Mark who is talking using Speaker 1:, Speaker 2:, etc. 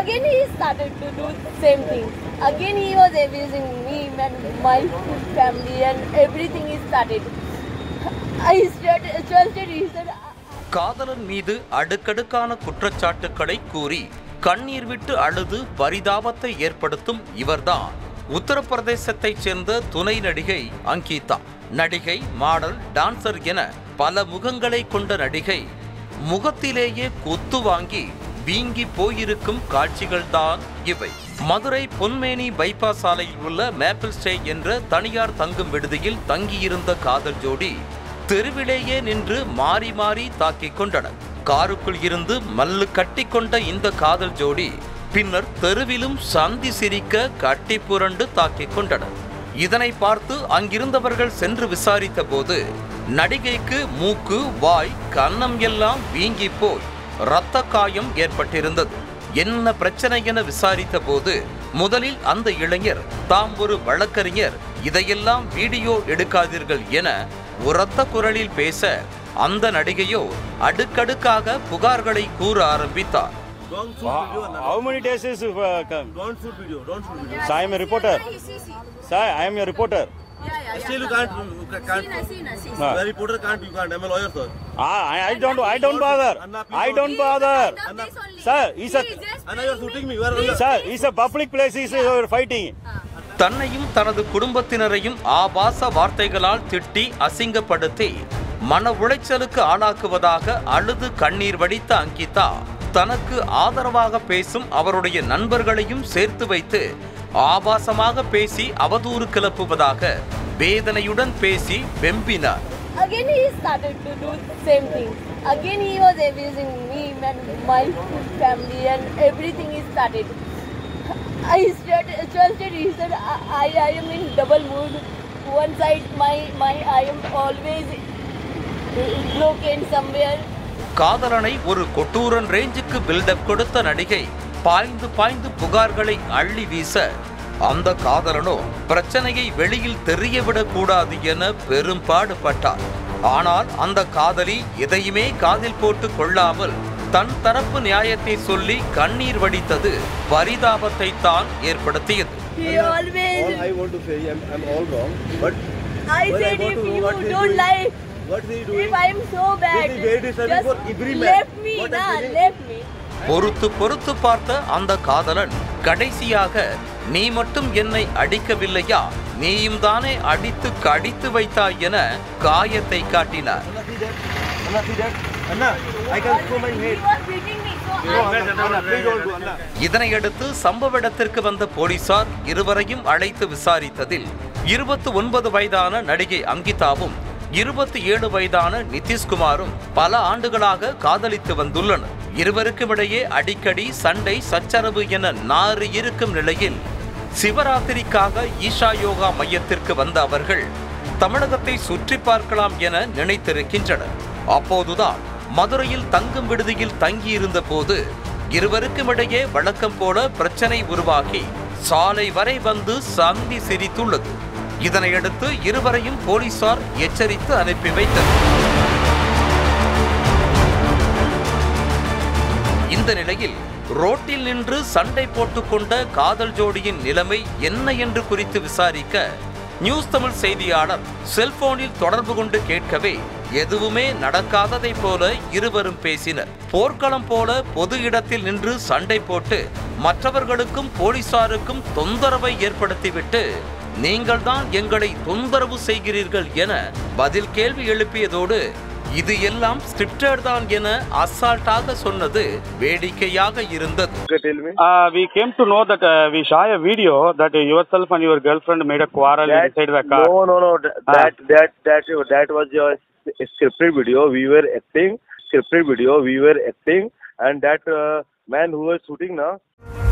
Speaker 1: Again he started to do same thing. Again he was abusing me and my family and everything he started. I started, trusted he said,
Speaker 2: காதலன் மீது அடுக்கடுக்கான குற்றச்சாட்டுக்களை கூறி கண்ணீர் விட்டு அழுது பரிதாபத்தை ஏற்படுத்தும் இவர்தான் உத்தரப்பிரதேசத்தைச் சேர்ந்த துணை நடிகை அங்கிதா நடிகை மாடல் டான்சர் என பல முகங்களை கொண்ட நடிகை முகத்திலேயே கொத்து வாங்கி வீங்கி போயிருக்கும் காட்சிகள்தான் இவை மதுரை பொன்மேனி பைபாஸ் சாலையில் உள்ள மேப்பிள் ஸ்டே என்ற தனியார் தங்கும் விடுதியில் தங்கியிருந்த காதல் ஜோடி தெருவிலேயே நின்று மாறி மாறி தாக்கிக் கொண்டனர் காருக்குள் இருந்து மல்லு கட்டிக்கொண்ட இந்த காதல் ஜோடி பின்னர் தெருவிலும் சந்தி சிரிக்க கட்டி புரண்டு தாக்கிக் கொண்டனர் இதனை பார்த்து அங்கிருந்தவர்கள் சென்று விசாரித்த போது நடிகைக்கு மூக்கு வாய் கன்னம் எல்லாம் வீங்கி போய் இரத்த காயம் ஏற்பட்டிருந்தது என்ன பிரச்சனை என விசாரித்த போது முதலில் அந்த இளைஞர் தாம் ஒரு வழக்கறிஞர் இதையெல்லாம் வீடியோ எடுக்காதீர்கள் என உரத்த குரலில் பேச அந்த நடிகையோ அடுக்கடுக்காக புகார்களை கூற ஆரம்பித்தார்
Speaker 3: Don't shoot video. Anna.
Speaker 4: How many days is uh, come?
Speaker 3: Don't shoot video. Don't shoot video.
Speaker 4: Sir, I am a reporter. Sir, I am a reporter.
Speaker 3: Still you can't. You can't.
Speaker 4: Ah.
Speaker 3: The reporter can't. You can't. I'm a lawyer, sir.
Speaker 4: Ah, I, I don't I don't bother.
Speaker 3: Anna, please
Speaker 4: I don't bother. Sir, he's a
Speaker 3: Anna, you're shooting me. Where are you?
Speaker 4: sir, he's a public place. He's uh, fighting.
Speaker 2: தன்னையும் தனது குடும்பத்தினரையும் ஆபாச வார்த்தைகளால் திட்டி அசிங்கப்படுத்தி மன உளைச்சலுக்கு ஆளாக்குவதாக அழுது கண்ணீர் வடித்த அங்கிதா தனக்கு ஆதரவாக பேசும் அவருடைய நண்பர்களையும் சேர்த்து வைத்து ஆபாசமாக பேசி அவதூறு கிளப்புவதாக வேதனையுடன் பேசி வெம்பினார்
Speaker 1: again he started to do same thing. Again he was abusing me and my family and everything he started. I started, trusted he said, I, I am in double mood. One side my, my I am always broken somewhere.
Speaker 2: காதலனை ஒரு கொட்டூரன் ரேஞ்சுக்கு build up கொடுத்த நடிகை பாய்ந்து பாய்ந்து புகார்களை அள்ளி வீச அந்த காதலனோ பிரச்சனையை வெளியில் தெரியவிடக் கூடாது என பெரும் பாடுபட்டார் ஆனால் அந்த காதலி எதையுமே காதில் போட்டு கொள்ளாமல் தன் தரப்பு நியாயத்தை சொல்லி கண்ணீர் வடித்தது பரிதாபத்தை தான் ஏற்படுத்தியது
Speaker 1: He
Speaker 3: All
Speaker 1: always,
Speaker 3: I want to say, I'm, I'm all wrong. But
Speaker 1: I
Speaker 3: when I
Speaker 1: said
Speaker 3: go
Speaker 1: if
Speaker 3: to
Speaker 1: you
Speaker 3: what he
Speaker 1: don't
Speaker 3: doing,
Speaker 1: lie,
Speaker 3: what is he doing?
Speaker 1: if I am so bad,
Speaker 3: This is very disturbing
Speaker 1: just
Speaker 3: for every man.
Speaker 1: left me,
Speaker 3: What I'm
Speaker 1: nah,
Speaker 3: feeling-
Speaker 1: left me.
Speaker 2: பொறுத்து பொறுத்து பார்த்த அந்த காதலன் கடைசியாக நீ மட்டும் என்னை அடிக்கவில்லையா நீயும் தானே அடித்து கடித்து வைத்தாய் என காயத்தை காட்டினார்
Speaker 3: Anna, see that? Anna, see that? Anna, I can show my
Speaker 1: He
Speaker 3: head.
Speaker 1: was beating me, so
Speaker 3: No,
Speaker 1: I
Speaker 3: Anna, Anna, please don't do, Anna.
Speaker 2: இதனையடுத்து சம்பவ இடத்திற்கு வந்த போலீசார் இருவரையும் அழைத்து விசாரித்ததில் இருபத்தி ஒன்பது வயதான நடிகை அங்கிதாவும் இருபத்தி ஏழு வயதான நிதிஷ்குமாரும் பல ஆண்டுகளாக காதலித்து வந்துள்ளனர் இருவருக்கும் இடையே அடிக்கடி சண்டை சச்சரவு என நாறு இருக்கும் நிலையில் சிவராத்திரிக்காக ஈஷா யோகா மையத்திற்கு வந்த அவர்கள் தமிழகத்தை சுற்றி பார்க்கலாம் என நினைத்திருக்கின்றனர் அப்போதுதான் மதுரையில் தங்கும் விடுதியில் தங்கியிருந்த போது இருவருக்கும் இடையே வழக்கம் போல பிரச்சனை உருவாகி சாலை வரை வந்து சந்தி சிரித்துள்ளது இதனையடுத்து இருவரையும் போலீசார் எச்சரித்து அனுப்பி வைத்தனர் இந்த நிலையில் ரோட்டில் நின்று சண்டை போட்டுக்கொண்ட காதல் ஜோடியின் நிலைமை என்ன என்று குறித்து விசாரிக்க நியூஸ் தமிழ் செய்தியாளர் செல்போனில் தொடர்பு கொண்டு கேட்கவே எதுவுமே நடக்காததை போல இருவரும் பேசினர் போர்க்களம் போல பொது இடத்தில் நின்று சண்டை போட்டு மற்றவர்களுக்கும் போலீசாருக்கும் தொந்தரவை ஏற்படுத்திவிட்டு நீங்கள்தான் எங்களை தொந்தரவு செய்கிறீர்கள் என பதில் கேள்வி எழுப்பியதோடு இது எல்லாம் ஸ்கிரிப்டட் தான் என அசால்ட்டாக சொன்னது வேடிக்கையாக இருந்தது
Speaker 3: Okay, tell me.
Speaker 4: Uh, we came to know that uh, we saw a video that uh, yourself and your girlfriend made a quarrel
Speaker 3: That-
Speaker 4: inside the car.
Speaker 3: No, no, no. That,
Speaker 4: Ah.
Speaker 3: that, that, that, that was your scripted video. We were acting. Scripted video. We were acting. And that uh, man who was shooting now,